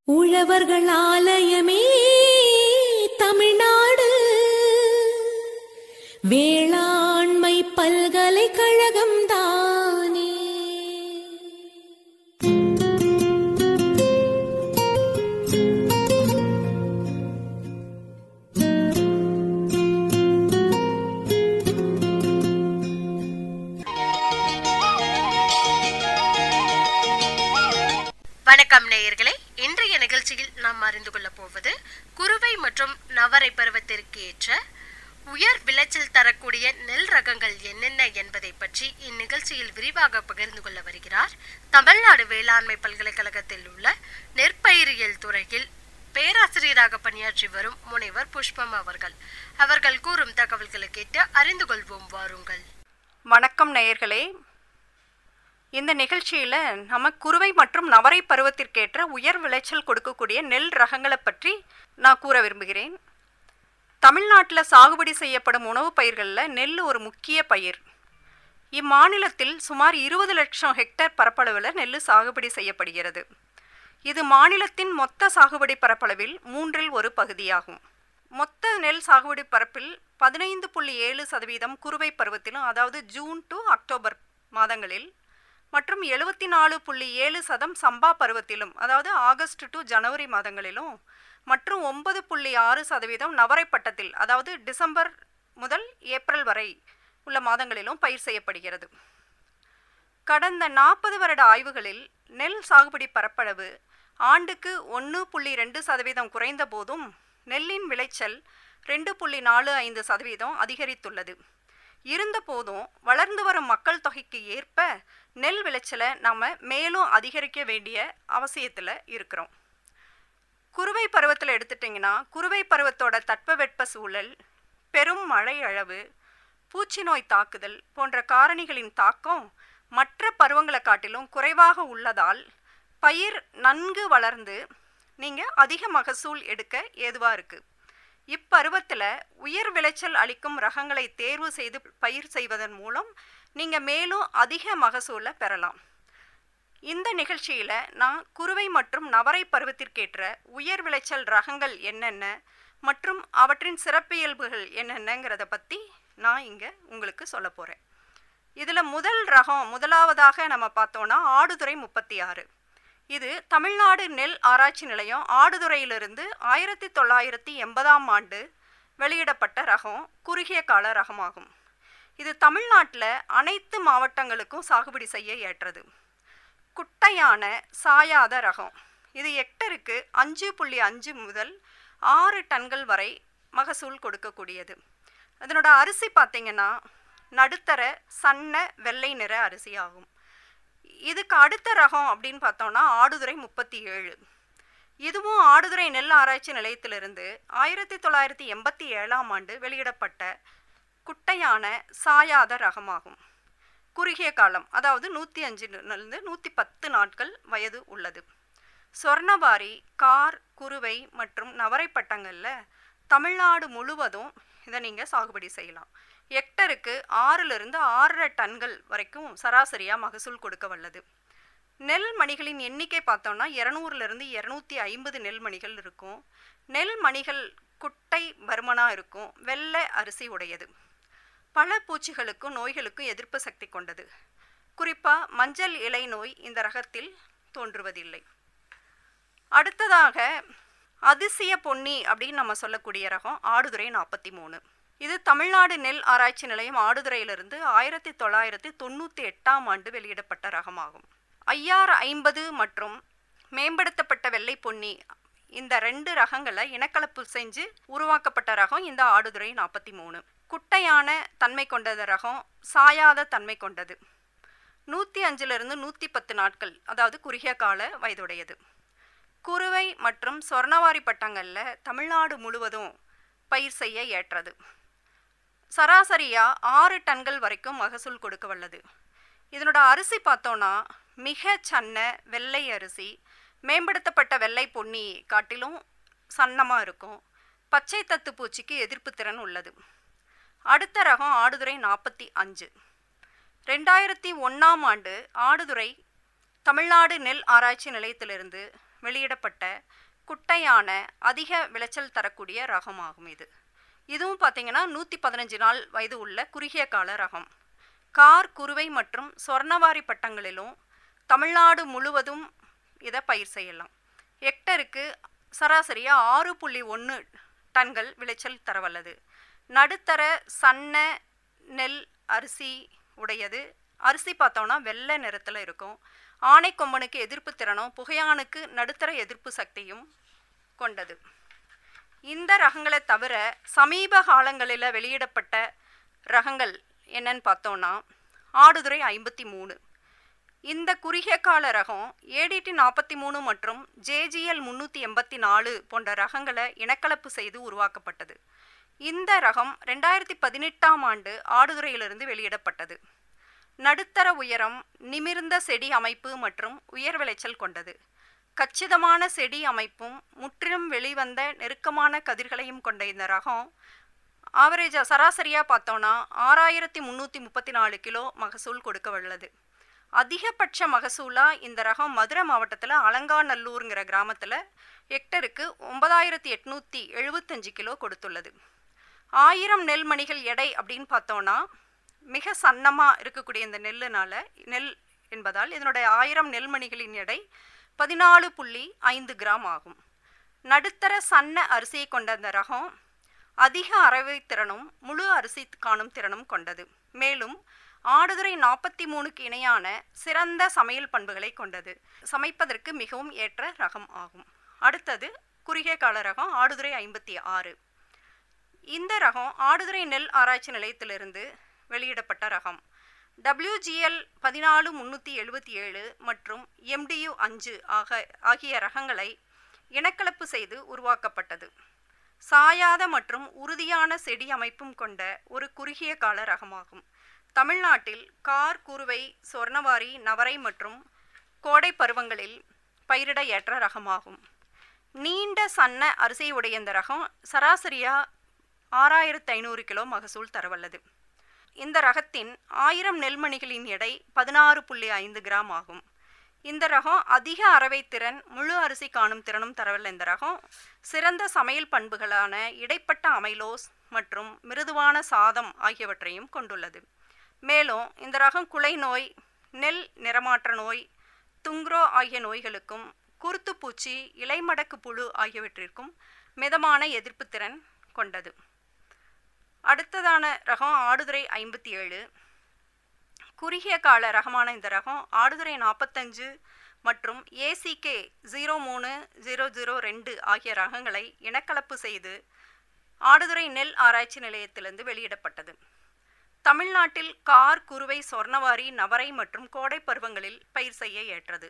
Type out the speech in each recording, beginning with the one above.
உழவர்கள் ஆலயமே தமிழ்நாடு வேளாண்மை பல்கலைக்கழகம் தானே வணக்கம் நேயர்களே இன்றைய நிகழ்ச்சியில் நாம் அறிந்து கொள்ளப் போவது குறுவை மற்றும் நவரை பருவத்திற்கு ஏற்ற உயர் விளைச்சல் தரக்கூடிய நெல் ரகங்கள் என்னென்ன என்பதை பற்றி இந்நிகழ்ச்சியில் விரிவாக பகிர்ந்து கொள்ள வருகிறார் தமிழ்நாடு வேளாண்மை பல்கலைக்கழகத்தில் உள்ள நெற்பயிரியல் துறையில் பேராசிரியராக பணியாற்றி வரும் முனைவர் புஷ்பம் அவர்கள் அவர்கள் கூறும் தகவல்களை கேட்டு அறிந்து கொள்வோம் வாருங்கள் வணக்கம் நேயர்களே இந்த நிகழ்ச்சியில் நம்ம குறுவை மற்றும் நவரை பருவத்திற்கேற்ற உயர் விளைச்சல் கொடுக்கக்கூடிய நெல் ரகங்களை பற்றி நான் கூற விரும்புகிறேன் தமிழ்நாட்டில் சாகுபடி செய்யப்படும் உணவுப் பயிர்களில் நெல் ஒரு முக்கிய பயிர் இம்மாநிலத்தில் சுமார் இருபது லட்சம் ஹெக்டேர் பரப்பளவில் நெல் சாகுபடி செய்யப்படுகிறது இது மாநிலத்தின் மொத்த சாகுபடி பரப்பளவில் மூன்றில் ஒரு பகுதியாகும் மொத்த நெல் சாகுபடி பரப்பில் பதினைந்து புள்ளி ஏழு சதவீதம் குறுவை பருவத்திலும் அதாவது ஜூன் டு அக்டோபர் மாதங்களில் மற்றும் எழுபத்தி நாலு புள்ளி ஏழு சதம் சம்பா பருவத்திலும் அதாவது ஆகஸ்ட் டு ஜனவரி மாதங்களிலும் மற்றும் ஒன்பது புள்ளி ஆறு சதவீதம் நவரை பட்டத்தில் அதாவது டிசம்பர் முதல் ஏப்ரல் வரை உள்ள மாதங்களிலும் பயிர் செய்யப்படுகிறது கடந்த நாற்பது வருட ஆய்வுகளில் நெல் சாகுபடி பரப்பளவு ஆண்டுக்கு ஒன்று புள்ளி ரெண்டு சதவீதம் குறைந்த போதும் நெல்லின் விளைச்சல் ரெண்டு புள்ளி நாலு ஐந்து சதவீதம் அதிகரித்துள்ளது இருந்த போதும் வளர்ந்து வரும் மக்கள் தொகைக்கு ஏற்ப நெல் விளைச்சலை நாம் மேலும் அதிகரிக்க வேண்டிய அவசியத்தில் இருக்கிறோம் குறுவை பருவத்தில் எடுத்துட்டிங்கன்னா குறுவை பருவத்தோட தட்பவெட்ப சூழல் பெரும் மழை அளவு பூச்சி நோய் தாக்குதல் போன்ற காரணிகளின் தாக்கம் மற்ற பருவங்களை காட்டிலும் குறைவாக உள்ளதால் பயிர் நன்கு வளர்ந்து நீங்கள் அதிக மகசூல் எடுக்க ஏதுவாக இருக்குது இப்பருவத்தில் உயர் விளைச்சல் அளிக்கும் ரகங்களை தேர்வு செய்து பயிர் செய்வதன் மூலம் நீங்கள் மேலும் அதிக மகசூலை பெறலாம் இந்த நிகழ்ச்சியில் நான் குறுவை மற்றும் நவரை பருவத்திற்கேற்ற உயர் விளைச்சல் ரகங்கள் என்னென்ன மற்றும் அவற்றின் சிறப்பியல்புகள் என்னென்னங்கிறத பற்றி நான் இங்கே உங்களுக்கு சொல்ல போகிறேன் இதில் முதல் ரகம் முதலாவதாக நம்ம பார்த்தோன்னா ஆடுதுறை முப்பத்தி ஆறு இது தமிழ்நாடு நெல் ஆராய்ச்சி நிலையம் ஆடுதுறையிலிருந்து ஆயிரத்தி தொள்ளாயிரத்தி எண்பதாம் ஆண்டு வெளியிடப்பட்ட ரகம் குறுகிய கால ரகமாகும் இது தமிழ்நாட்டில் அனைத்து மாவட்டங்களுக்கும் சாகுபடி செய்ய ஏற்றது குட்டையான சாயாத ரகம் இது ஹெக்டருக்கு அஞ்சு புள்ளி அஞ்சு முதல் ஆறு டன்கள் வரை மகசூல் கொடுக்கக்கூடியது அதனோட அரிசி பார்த்தீங்கன்னா நடுத்தர சன்ன வெள்ளை நிற அரிசி ஆகும் இதுக்கு அடுத்த ரகம் அப்படின்னு பார்த்தோம்னா ஆடுதுறை முப்பத்தி ஏழு இதுவும் ஆடுதுறை நெல் ஆராய்ச்சி நிலையத்திலிருந்து ஆயிரத்தி தொள்ளாயிரத்தி எண்பத்தி ஏழாம் ஆண்டு வெளியிடப்பட்ட குட்டையான சாயாத ரகமாகும் குறுகிய காலம் அதாவது நூற்றி அஞ்சுலேருந்து நூற்றி பத்து நாட்கள் வயது உள்ளது சொர்ணபாரி கார் குறுவை மற்றும் நவரை பட்டங்களில் தமிழ்நாடு முழுவதும் இதை நீங்கள் சாகுபடி செய்யலாம் ஹெக்டருக்கு ஆறிலிருந்து ஆறரை டன்கள் வரைக்கும் சராசரியாக மகசூல் கொடுக்க வல்லது நெல் மணிகளின் எண்ணிக்கை பார்த்தோம்னா இரநூறுலேருந்து இரநூத்தி ஐம்பது நெல் மணிகள் இருக்கும் நெல் மணிகள் குட்டை பருமனாக இருக்கும் வெள்ளை அரிசி உடையது பல பூச்சிகளுக்கும் நோய்களுக்கும் எதிர்ப்பு சக்தி கொண்டது குறிப்பாக மஞ்சள் இலை நோய் இந்த ரகத்தில் தோன்றுவதில்லை அடுத்ததாக அதிசய பொன்னி அப்படின்னு நம்ம சொல்லக்கூடிய ரகம் ஆடுதுறை நாற்பத்தி மூணு இது தமிழ்நாடு நெல் ஆராய்ச்சி நிலையம் ஆடுதுறையிலிருந்து ஆயிரத்தி தொள்ளாயிரத்தி தொண்ணூற்றி எட்டாம் ஆண்டு வெளியிடப்பட்ட ரகமாகும் ஐஆர் ஐம்பது மற்றும் மேம்படுத்தப்பட்ட வெள்ளை பொன்னி இந்த ரெண்டு ரகங்களை இனக்கலப்பு செஞ்சு உருவாக்கப்பட்ட ரகம் இந்த ஆடுதுறை நாற்பத்தி மூணு குட்டையான தன்மை கொண்டது ரகம் சாயாத தன்மை கொண்டது நூற்றி அஞ்சிலிருந்து நூற்றி பத்து நாட்கள் அதாவது குறுகிய கால வயதுடையது குறுவை மற்றும் சொர்ணவாரி பட்டங்களில் தமிழ்நாடு முழுவதும் பயிர் செய்ய ஏற்றது சராசரியாக ஆறு டன்கள் வரைக்கும் மகசூல் கொடுக்க வல்லது இதனோட அரிசி பார்த்தோன்னா மிக சன்ன வெள்ளை அரிசி மேம்படுத்தப்பட்ட வெள்ளை பொன்னி காட்டிலும் சன்னமாக இருக்கும் பச்சை தத்து பூச்சிக்கு எதிர்ப்பு திறன் உள்ளது அடுத்த ரகம் ஆடுதுறை நாற்பத்தி அஞ்சு ரெண்டாயிரத்தி ஒன்றாம் ஆண்டு ஆடுதுறை தமிழ்நாடு நெல் ஆராய்ச்சி நிலையத்திலிருந்து வெளியிடப்பட்ட குட்டையான அதிக விளைச்சல் தரக்கூடிய ரகமாகும் இது இதுவும் பார்த்தீங்கன்னா நூற்றி பதினஞ்சு நாள் வயது உள்ள குறுகிய கால ரகம் கார் குருவை மற்றும் சொர்ணவாரி பட்டங்களிலும் தமிழ்நாடு முழுவதும் இதை பயிர் செய்யலாம் ஹெக்டருக்கு சராசரியாக ஆறு புள்ளி ஒன்று டன்கள் விளைச்சல் தரவல்லது நடுத்தர சன்ன நெல் அரிசி உடையது அரிசி பார்த்தோன்னா வெள்ளை நிறத்தில் இருக்கும் ஆனைக்கொம்பனுக்கு எதிர்ப்பு திறனும் புகையானுக்கு நடுத்தர எதிர்ப்பு சக்தியும் கொண்டது இந்த ரகங்களை தவிர சமீப காலங்களில் வெளியிடப்பட்ட ரகங்கள் என்னன்னு பார்த்தோன்னா ஆடுதுறை ஐம்பத்தி மூணு இந்த குறுகிய கால ரகம் ஏடிடி நாற்பத்தி மூணு மற்றும் ஜேஜிஎல் முந்நூற்றி எண்பத்தி நாலு போன்ற ரகங்களை இனக்கலப்பு செய்து உருவாக்கப்பட்டது இந்த ரகம் ரெண்டாயிரத்தி பதினெட்டாம் ஆண்டு ஆடுதுறையிலிருந்து வெளியிடப்பட்டது நடுத்தர உயரம் நிமிர்ந்த செடி அமைப்பு மற்றும் உயர் விளைச்சல் கொண்டது கச்சிதமான செடி அமைப்பும் முற்றிலும் வெளிவந்த நெருக்கமான கதிர்களையும் கொண்ட இந்த ரகம் ஆவரேஜாக சராசரியாக பார்த்தோன்னா ஆறாயிரத்தி முந்நூற்றி முப்பத்தி நாலு கிலோ மகசூல் கொடுக்க வல்லது அதிகபட்ச மகசூலாக இந்த ரகம் மதுரை மாவட்டத்தில் அலங்காநல்லூருங்கிற கிராமத்தில் ஹெக்டருக்கு ஒன்பதாயிரத்தி எட்நூற்றி எழுபத்தஞ்சு கிலோ கொடுத்துள்ளது ஆயிரம் நெல் மணிகள் எடை அப்படின்னு பார்த்தோன்னா மிக சன்னமாக இருக்கக்கூடிய இந்த நெல்லுனால நெல் என்பதால் இதனுடைய ஆயிரம் நெல்மணிகளின் எடை பதினாலு புள்ளி ஐந்து கிராம் ஆகும் நடுத்தர சன்ன அரிசியை கொண்ட அந்த ரகம் அதிக அரவை திறனும் முழு அரிசி காணும் திறனும் கொண்டது மேலும் ஆடுதுறை நாற்பத்தி மூணுக்கு இணையான சிறந்த சமையல் பண்புகளை கொண்டது சமைப்பதற்கு மிகவும் ஏற்ற ரகம் ஆகும் அடுத்தது குறுகிய கால ரகம் ஆடுதுறை ஐம்பத்தி ஆறு இந்த ரகம் ஆடுதுறை நெல் ஆராய்ச்சி நிலையத்திலிருந்து வெளியிடப்பட்ட ரகம் டபிள்யூஜிஎல் பதினாலு முந்நூற்றி எழுபத்தி ஏழு மற்றும் எம்டியு அஞ்சு ஆக ஆகிய ரகங்களை இனக்கலப்பு செய்து உருவாக்கப்பட்டது சாயாத மற்றும் உறுதியான செடி அமைப்பும் கொண்ட ஒரு குறுகிய கால ரகமாகும் தமிழ்நாட்டில் கார் குருவை சொர்ணவாரி நவரை மற்றும் கோடை பருவங்களில் பயிரிட ஏற்ற ரகமாகும் நீண்ட சன்ன அரிசியுடைய இந்த ரகம் சராசரியாக ஆறாயிரத்து ஐநூறு கிலோ மகசூல் தரவல்லது இந்த ரகத்தின் ஆயிரம் நெல்மணிகளின் எடை பதினாறு புள்ளி ஐந்து கிராம் ஆகும் இந்த ரகம் அதிக அரவை திறன் முழு அரிசி காணும் திறனும் தரவல்ல இந்த ரகம் சிறந்த சமையல் பண்புகளான இடைப்பட்ட அமைலோஸ் மற்றும் மிருதுவான சாதம் ஆகியவற்றையும் கொண்டுள்ளது மேலும் இந்த ரகம் குலை நோய் நெல் நிறமாற்ற நோய் துங்க்ரோ ஆகிய நோய்களுக்கும் குருத்துப்பூச்சி இலைமடக்கு புழு ஆகியவற்றிற்கும் மிதமான எதிர்ப்பு திறன் கொண்டது அடுத்ததான ரகம் ஆடுதுறை ஐம்பத்தி ஏழு குறுகிய கால ரகமான இந்த ரகம் ஆடுதுறை நாற்பத்தஞ்சு மற்றும் ஏசிகே ஜீரோ மூணு ஜீரோ ஜீரோ ரெண்டு ஆகிய ரகங்களை இனக்கலப்பு செய்து ஆடுதுறை நெல் ஆராய்ச்சி நிலையத்திலிருந்து வெளியிடப்பட்டது தமிழ்நாட்டில் கார் குருவை சொர்ணவாரி நவரை மற்றும் கோடை பருவங்களில் பயிர் செய்ய ஏற்றது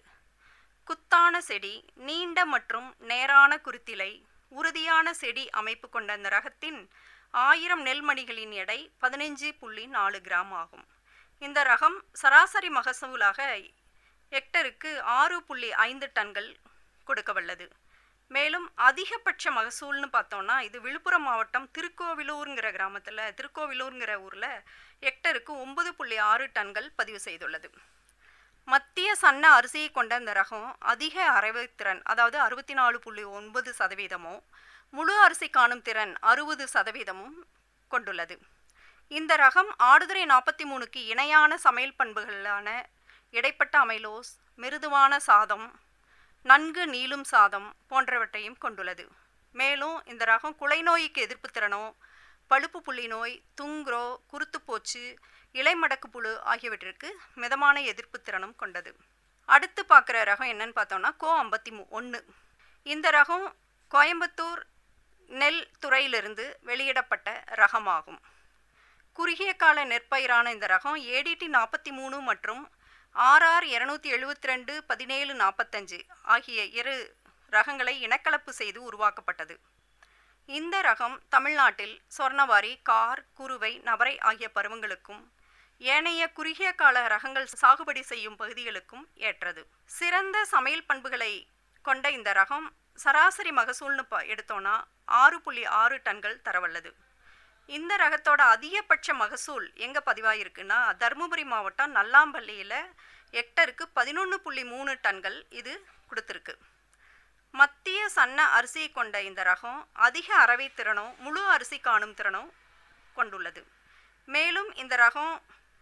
குத்தான செடி நீண்ட மற்றும் நேரான குருத்திலை உறுதியான செடி அமைப்பு கொண்ட அந்த ரகத்தின் ஆயிரம் நெல்மணிகளின் எடை பதினைஞ்சு புள்ளி நாலு கிராம் ஆகும் இந்த ரகம் சராசரி மகசூலாக ஹெக்டருக்கு ஆறு புள்ளி ஐந்து டன்கள் கொடுக்க வல்லது மேலும் அதிகபட்ச மகசூல்னு பார்த்தோம்னா இது விழுப்புரம் மாவட்டம் திருக்கோவிலூருங்கிற கிராமத்தில் திருக்கோவிலூருங்கிற ஊரில் ஹெக்டருக்கு ஒன்பது புள்ளி ஆறு டன்கள் பதிவு செய்துள்ளது மத்திய சன்ன அரிசியை கொண்ட இந்த ரகம் அதிக அரைவுத்திறன் அதாவது அறுபத்தி நாலு புள்ளி ஒன்பது சதவீதமும் முழு அரிசி காணும் திறன் அறுபது சதவீதமும் கொண்டுள்ளது இந்த ரகம் ஆடுதுறை நாற்பத்தி மூணுக்கு இணையான சமையல் பண்புகளான இடைப்பட்ட அமைலோஸ் மிருதுவான சாதம் நன்கு நீளும் சாதம் போன்றவற்றையும் கொண்டுள்ளது மேலும் இந்த ரகம் குலைநோய்க்கு எதிர்ப்பு திறனோ பழுப்பு புள்ளி நோய் துங்க்ரோ குருத்துப்போச்சு இலைமடக்கு புழு ஆகியவற்றிற்கு மிதமான எதிர்ப்பு திறனும் கொண்டது அடுத்து பார்க்குற ரகம் என்னன்னு பார்த்தோம்னா கோ ஐம்பத்தி மூ ஒன்று இந்த ரகம் கோயம்புத்தூர் நெல் துறையிலிருந்து வெளியிடப்பட்ட ரகமாகும் குறுகிய கால நெற்பயிரான இந்த ரகம் ஏடிடி நாற்பத்தி மூணு மற்றும் ஆர்ஆர் இரநூத்தி எழுபத்தி ரெண்டு பதினேழு நாற்பத்தஞ்சு ஆகிய இரு ரகங்களை இனக்கலப்பு செய்து உருவாக்கப்பட்டது இந்த ரகம் தமிழ்நாட்டில் சொர்ணவாரி கார் குருவை நவரை ஆகிய பருவங்களுக்கும் ஏனைய குறுகிய கால ரகங்கள் சாகுபடி செய்யும் பகுதிகளுக்கும் ஏற்றது சிறந்த சமையல் பண்புகளை கொண்ட இந்த ரகம் சராசரி மகசூல்னு ப எடுத்தோன்னா ஆறு புள்ளி ஆறு டன்கள் தரவல்லது இந்த ரகத்தோட அதிகபட்ச மகசூல் எங்கே பதிவாயிருக்குன்னா தருமபுரி மாவட்டம் நல்லாம்பள்ளியில் ஹெக்டருக்கு பதினொன்று புள்ளி மூணு டன்கள் இது கொடுத்துருக்கு சன்ன அரிசியை கொண்ட இந்த ரகம் அதிக அரவை திறனும் முழு அரிசி காணும் திறனும் கொண்டுள்ளது மேலும் இந்த ரகம்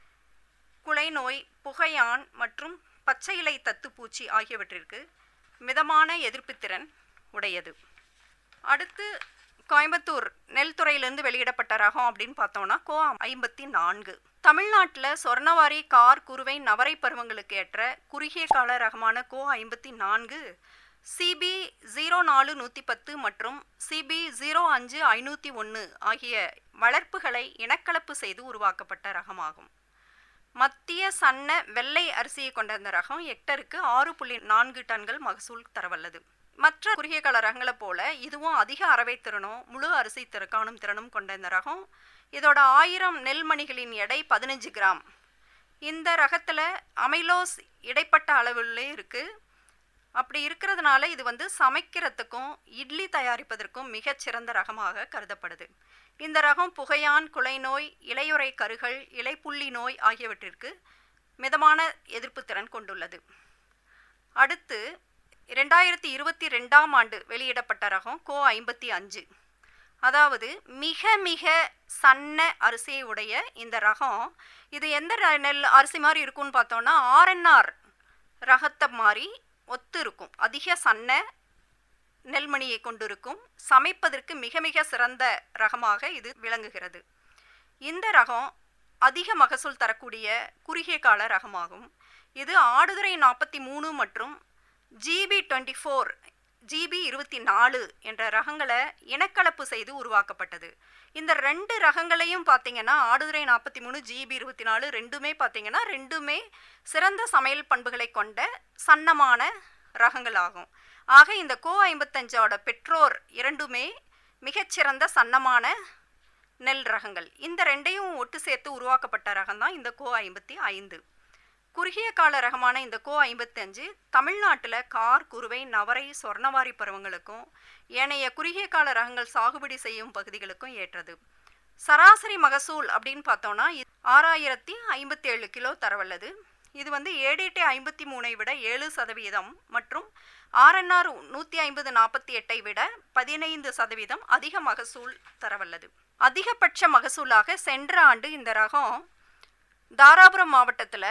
குலை நோய் புகையான் மற்றும் பச்சை இலை தத்துப்பூச்சி ஆகியவற்றிற்கு மிதமான எதிர்ப்புத்திறன் உடையது அடுத்து கோயம்புத்தூர் நெல் துறையிலிருந்து வெளியிடப்பட்ட ரகம் அப்படின்னு பார்த்தோம்னா கோ ஐம்பத்தி நான்கு தமிழ்நாட்டில் சொர்ணவாரி கார் குருவை நவரை பருவங்களுக்கு ஏற்ற குறுகிய கால ரகமான கோ ஐம்பத்தி நான்கு சிபி ஜீரோ நாலு நூற்றி பத்து மற்றும் சிபி ஜீரோ அஞ்சு ஐநூற்றி ஒன்று ஆகிய வளர்ப்புகளை இனக்கலப்பு செய்து உருவாக்கப்பட்ட ரகமாகும் மத்திய சன்ன வெள்ளை அரிசியை கொண்ட இந்த ரகம் ஹெக்டருக்கு ஆறு புள்ளி நான்கு டன்கள் மகசூல் தரவல்லது மற்ற குறுகிய கால ரகங்களை போல இதுவும் அதிக அரவை திறனும் முழு அரிசி திற காணும் திறனும் கொண்ட இந்த ரகம் இதோட ஆயிரம் நெல்மணிகளின் எடை பதினஞ்சு கிராம் இந்த ரகத்தில் அமைலோஸ் இடைப்பட்ட அளவுலே இருக்குது அப்படி இருக்கிறதுனால இது வந்து சமைக்கிறதுக்கும் இட்லி தயாரிப்பதற்கும் மிகச்சிறந்த ரகமாக கருதப்படுது இந்த ரகம் புகையான் குலை நோய் இலையுறை கருகள் இலைப்புள்ளி நோய் ஆகியவற்றிற்கு மிதமான எதிர்ப்பு திறன் கொண்டுள்ளது அடுத்து ரெண்டாயிரத்தி இருபத்தி ரெண்டாம் ஆண்டு வெளியிடப்பட்ட ரகம் கோ ஐம்பத்தி அஞ்சு அதாவது மிக மிக சன்ன அரிசியை உடைய இந்த ரகம் இது எந்த ர- நெல் அரிசி மாதிரி இருக்கும்னு பார்த்தோம்னா ஆர்என்ஆர் ரகத்தை மாதிரி ஒத்து இருக்கும் அதிக சன்ன நெல்மணியை கொண்டிருக்கும் சமைப்பதற்கு மிக மிக சிறந்த ரகமாக இது விளங்குகிறது இந்த ரகம் அதிக மகசூல் தரக்கூடிய குறுகிய கால ரகமாகும் இது ஆடுதுறை நாற்பத்தி மூணு மற்றும் ஜிபி டுவெண்ட்டி ஃபோர் ஜிபி இருபத்தி நாலு என்ற ரகங்களை இனக்கலப்பு செய்து உருவாக்கப்பட்டது இந்த ரெண்டு ரகங்களையும் பார்த்தீங்கன்னா ஆடுதுறை நாற்பத்தி மூணு ஜிபி இருபத்தி நாலு ரெண்டுமே பார்த்தீங்கன்னா ரெண்டுமே சிறந்த சமையல் பண்புகளை கொண்ட சன்னமான ரகங்கள் ஆகும் ஆக இந்த கோ ஐம்பத்தஞ்சோட பெற்றோர் இரண்டுமே மிகச்சிறந்த சன்னமான நெல் ரகங்கள் இந்த ரெண்டையும் ஒட்டு சேர்த்து உருவாக்கப்பட்ட ரகம் தான் இந்த கோ ஐம்பத்தி ஐந்து குறுகிய கால ரகமான இந்த கோ ஐம்பத்தஞ்சு தமிழ்நாட்டில் கார் குருவை நவரை சொர்ணவாரி பருவங்களுக்கும் ஏனைய குறுகிய கால ரகங்கள் சாகுபடி செய்யும் பகுதிகளுக்கும் ஏற்றது சராசரி மகசூல் அப்படின்னு பார்த்தோம்னா இது ஆறாயிரத்தி ஐம்பத்தி ஏழு கிலோ தரவல்லது இது வந்து ஏடிடி ஐம்பத்தி மூணை விட ஏழு சதவீதம் மற்றும் ஆர்என்ஆர் நூற்றி ஐம்பது நாற்பத்தி எட்டை விட பதினைந்து சதவீதம் அதிக மகசூல் தரவல்லது அதிகபட்ச மகசூலாக சென்ற ஆண்டு இந்த ரகம் தாராபுரம் மாவட்டத்தில்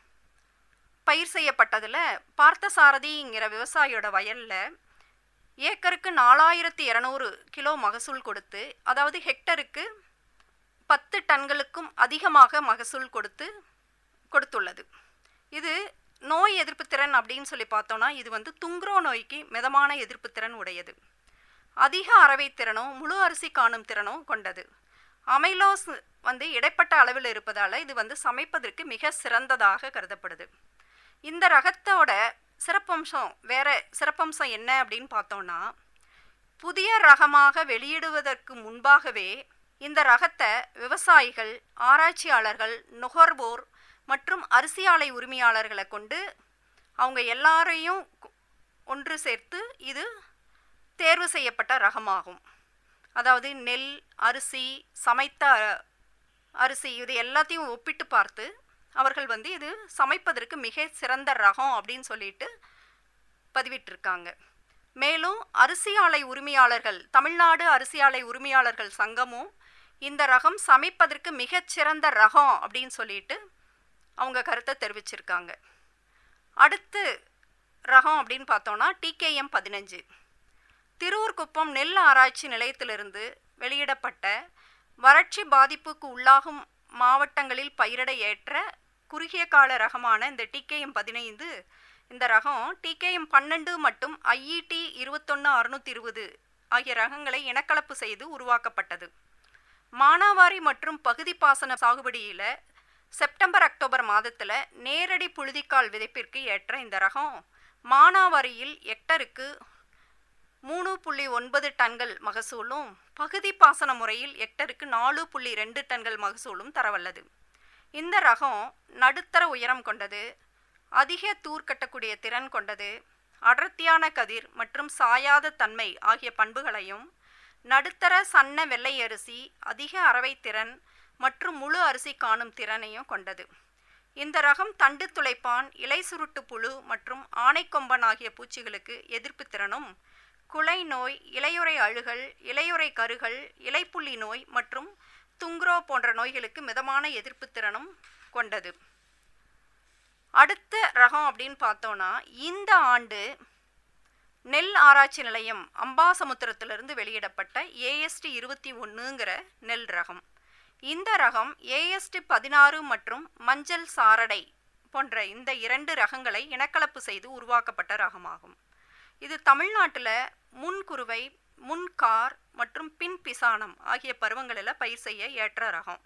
பயிர் செய்யப்பட்டதில் பார்த்தசாரதிங்கிற விவசாயியோட வயலில் ஏக்கருக்கு நாலாயிரத்தி இரநூறு கிலோ மகசூல் கொடுத்து அதாவது ஹெக்டருக்கு பத்து டன்களுக்கும் அதிகமாக மகசூல் கொடுத்து கொடுத்துள்ளது இது நோய் எதிர்ப்பு திறன் அப்படின்னு சொல்லி பார்த்தோம்னா இது வந்து துங்குரோ நோய்க்கு மிதமான எதிர்ப்பு திறன் உடையது அதிக அரவை திறனும் முழு அரிசி காணும் திறனும் கொண்டது அமைலோஸ் வந்து இடைப்பட்ட அளவில் இருப்பதால் இது வந்து சமைப்பதற்கு மிக சிறந்ததாக கருதப்படுது இந்த ரகத்தோட சிறப்பம்சம் வேற சிறப்பம்சம் என்ன அப்படின்னு பார்த்தோம்னா புதிய ரகமாக வெளியிடுவதற்கு முன்பாகவே இந்த ரகத்தை விவசாயிகள் ஆராய்ச்சியாளர்கள் நுகர்வோர் மற்றும் அரிசி ஆலை உரிமையாளர்களை கொண்டு அவங்க எல்லாரையும் கு- ஒன்று சேர்த்து இது தேர்வு செய்யப்பட்ட ரகமாகும் அதாவது நெல் அரிசி சமைத்த அ- அரிசி இது எல்லாத்தையும் ஒப்பிட்டு பார்த்து அவர்கள் வந்து இது சமைப்பதற்கு மிக சிறந்த ரகம் அப்படின்னு சொல்லிட்டு பதிவிட்டிருக்காங்க மேலும் அரிசி ஆலை உரிமையாளர்கள் தமிழ்நாடு அரிசி ஆலை உரிமையாளர்கள் சங்கமும் இந்த ரகம் சமைப்பதற்கு மிகச்சிறந்த ரகம் அப்படின்னு சொல்லிட்டு அவங்க கருத்தை தெரிவிச்சிருக்காங்க அடுத்து ரகம் அப்படின்னு பார்த்தோன்னா டிகேஎம் பதினஞ்சு திருவூர்குப்பம் நெல் ஆராய்ச்சி நிலையத்திலிருந்து வெளியிடப்பட்ட வறட்சி பாதிப்புக்கு உள்ளாகும் மாவட்டங்களில் பயிரிட ஏற்ற குறுகிய கால ரகமான இந்த டிகேஎம் பதினைந்து இந்த ரகம் டிகேஎம் பன்னெண்டு மற்றும் ஐஇடி இருபத்தொன்று அறுநூத்தி இருபது ஆகிய ரகங்களை இனக்கலப்பு செய்து உருவாக்கப்பட்டது மானாவாரி மற்றும் பகுதி பாசன சாகுபடியில் செப்டம்பர் அக்டோபர் மாதத்தில் நேரடி புழுதிக்கால் விதைப்பிற்கு ஏற்ற இந்த ரகம் மானாவாரியில் ஹெக்டருக்கு மூணு புள்ளி ஒன்பது டன்கள் மகசூலும் பகுதி பாசன முறையில் ஹெக்டருக்கு நாலு புள்ளி ரெண்டு டன்கள் மகசூலும் தரவல்லது இந்த ரகம் நடுத்தர உயரம் கொண்டது அதிக தூர் கட்டக்கூடிய திறன் கொண்டது அடர்த்தியான கதிர் மற்றும் சாயாத தன்மை ஆகிய பண்புகளையும் நடுத்தர சன்ன வெள்ளை அரிசி அதிக அரவை திறன் மற்றும் முழு அரிசி காணும் திறனையும் கொண்டது இந்த ரகம் தண்டு துளைப்பான் இலை சுருட்டு புழு மற்றும் ஆனைக்கொம்பன் ஆகிய பூச்சிகளுக்கு எதிர்ப்பு திறனும் குலை நோய் இலையுறை அழுகல் இலையுறை கருகல் இலைப்புள்ளி நோய் மற்றும் துங்க்ரோ போன்ற நோய்களுக்கு மிதமான எதிர்ப்பு திறனும் கொண்டது அடுத்த ரகம் அப்படின்னு பார்த்தோன்னா இந்த ஆண்டு நெல் ஆராய்ச்சி நிலையம் அம்பாசமுத்திரத்திலிருந்து வெளியிடப்பட்ட ஏஎஸ்டி இருபத்தி ஒன்றுங்கிற நெல் ரகம் இந்த ரகம் ஏஎஸ்டி பதினாறு மற்றும் மஞ்சள் சாரடை போன்ற இந்த இரண்டு ரகங்களை இனக்கலப்பு செய்து உருவாக்கப்பட்ட ரகமாகும் இது தமிழ்நாட்டில் முன்குருவை முன்கார் மற்றும் பின் பிசானம் ஆகிய பருவங்களில் பயிர் செய்ய ஏற்ற ரகம்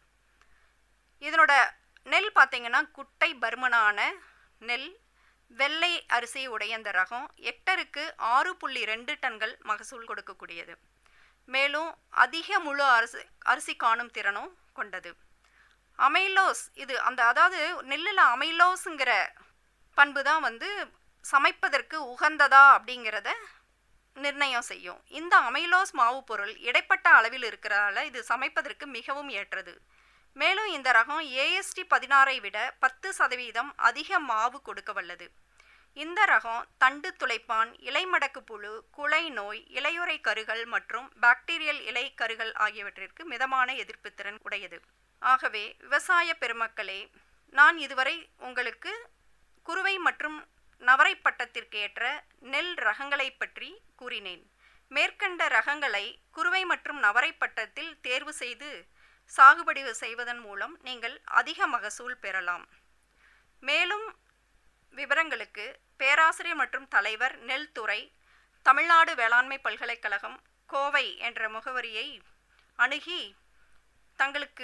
இதனோட நெல் பார்த்தீங்கன்னா குட்டை பருமனான நெல் வெள்ளை அரிசி உடைய இந்த ரகம் ஹெக்டருக்கு ஆறு புள்ளி ரெண்டு டன்கள் மகசூல் கொடுக்கக்கூடியது மேலும் அதிக முழு அரிசி அரிசி காணும் திறனும் கொண்டது அமைலோஸ் இது அந்த அதாவது நெல்லில் அமைலோஸுங்கிற பண்பு தான் வந்து சமைப்பதற்கு உகந்ததா அப்படிங்கிறத நிர்ணயம் செய்யும் இந்த அமைலோஸ் மாவு பொருள் இடைப்பட்ட அளவில் இருக்கிறதால இது சமைப்பதற்கு மிகவும் ஏற்றது மேலும் இந்த ரகம் ஏஎஸ்டி பதினாறை விட பத்து சதவீதம் அதிக மாவு கொடுக்க வல்லது இந்த ரகம் தண்டு துளைப்பான் இலைமடக்கு புழு குலை நோய் இலையுறை கருகள் மற்றும் பாக்டீரியல் இலை கருகள் ஆகியவற்றிற்கு மிதமான எதிர்ப்பு திறன் உடையது ஆகவே விவசாய பெருமக்களே நான் இதுவரை உங்களுக்கு குறுவை மற்றும் நவரை பட்டத்திற்கு ஏற்ற நெல் ரகங்களை பற்றி கூறினேன் மேற்கண்ட ரகங்களை குறுவை மற்றும் நவரை பட்டத்தில் தேர்வு செய்து சாகுபடி செய்வதன் மூலம் நீங்கள் அதிக மகசூல் பெறலாம் மேலும் விவரங்களுக்கு பேராசிரியர் மற்றும் தலைவர் நெல் துறை தமிழ்நாடு வேளாண்மை பல்கலைக்கழகம் கோவை என்ற முகவரியை அணுகி தங்களுக்கு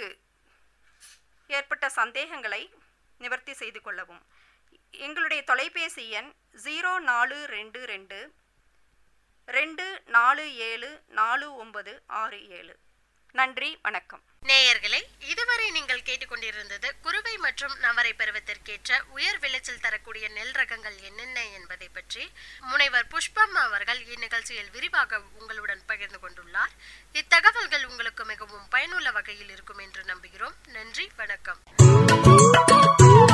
ஏற்பட்ட சந்தேகங்களை நிவர்த்தி செய்து கொள்ளவும் எங்களுடைய தொலைபேசி எண் ஜீரோ நாலு ரெண்டு ரெண்டு ரெண்டு நாலு ஏழு நாலு ஒன்பது ஆறு ஏழு நன்றி வணக்கம் நேயர்களே இதுவரை நீங்கள் கேட்டுக்கொண்டிருந்தது குறுவை மற்றும் நவரை பருவத்திற்கேற்ற உயர் விளைச்சல் தரக்கூடிய நெல் ரகங்கள் என்னென்ன என்பதை பற்றி முனைவர் புஷ்பம் அவர்கள் இந்நிகழ்ச்சியில் விரிவாக உங்களுடன் பகிர்ந்து கொண்டுள்ளார் இத்தகவல்கள் உங்களுக்கு மிகவும் பயனுள்ள வகையில் இருக்கும் என்று நம்புகிறோம் நன்றி வணக்கம்